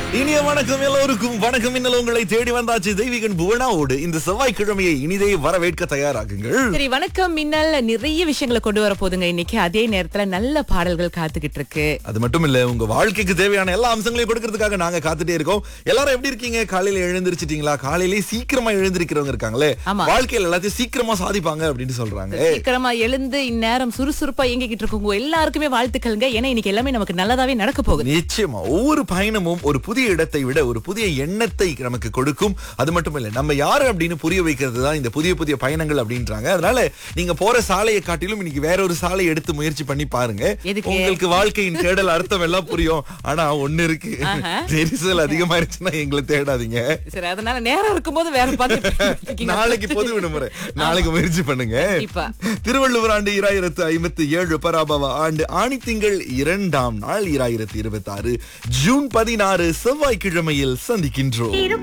இனிய வணக்கம் எல்லோருக்கும் வணக்கம் இன்னல் உங்களை தேடி வந்தாச்சு தெய்வீகன் புவனாவோடு இந்த செவ்வாய்க்கிழமையை இனிதே வரவேற்க தயாராகுங்கள் சரி வணக்கம் மின்னல் நிறைய விஷயங்களை கொண்டு வர போதுங்க இன்னைக்கு அதே நேரத்துல நல்ல பாடல்கள் காத்துக்கிட்டு இருக்கு அது மட்டும் இல்ல உங்க வாழ்க்கைக்கு தேவையான எல்லா அம்சங்களையும் கொடுக்கறதுக்காக நாங்க காத்துட்டே இருக்கோம் எல்லாரும் எப்படி இருக்கீங்க காலையில எழுந்திருச்சிட்டீங்களா காலையிலேயே சீக்கிரமா எழுந்திருக்கிறவங்க இருக்காங்களே ஆமா. வாழ்க்கையில எல்லாத்தையும் சீக்கிரமா சாதிப்பாங்க அப்படின்னு சொல்றாங்க சீக்கிரமா எழுந்து இந்நேரம் சுறுசுறுப்பா இயங்கிக்கிட்டு இருக்கவங்க எல்லாருக்குமே வாழ்த்துக்கள்ங்க ஏன்னா இன்னைக்கு எல்லாமே நமக்கு நல்லதாவே நடக்க போகுது நிச்சயமா ஒவ்வொரு பயணமும் ஒரு புதிய இடத்தை விட ஒரு புதிய எண்ணத்தை நமக்கு கொடுக்கும் அது மட்டும் இல்ல நம்ம யாரு அப்படின்னு புரிய வைக்கிறது தான் இந்த புதிய புதிய பயணங்கள் அப்படின்றாங்க அதனால நீங்க போற சாலையை காட்டிலும் இன்னைக்கு வேற ஒரு சாலை எடுத்து முயற்சி பண்ணி பாருங்க எதுக்கு? உங்களுக்கு வாழ்க்கையின் தேடல் அர்த்தம் எல்லாம் புரியும் ஆனா ஒண்ணு இருக்கு ஆஹா. நெரிசல் அதிகமாயிருச்சுன்னா எங்களை தேடாதீங்க சரி அதனால நேரம் இருக்கும்போது வேற பார்த்து நாளைக்கு பொது விடுமுறை நாளைக்கு முயற்சி பண்ணுங்க கண்டிப்பா. திருவள்ளுவர் ஆண்டு இராயிரத்து ஐம்பத்தி ஏழு பராபவ ஆண்டு ஆணி திங்கள் இரண்டாம் நாள் இராயிரத்து இருபத்தி ஆறு ஜூன் பதினாறு செவ்வாய்க்கிழமையில் சந்திக்கின்றோம்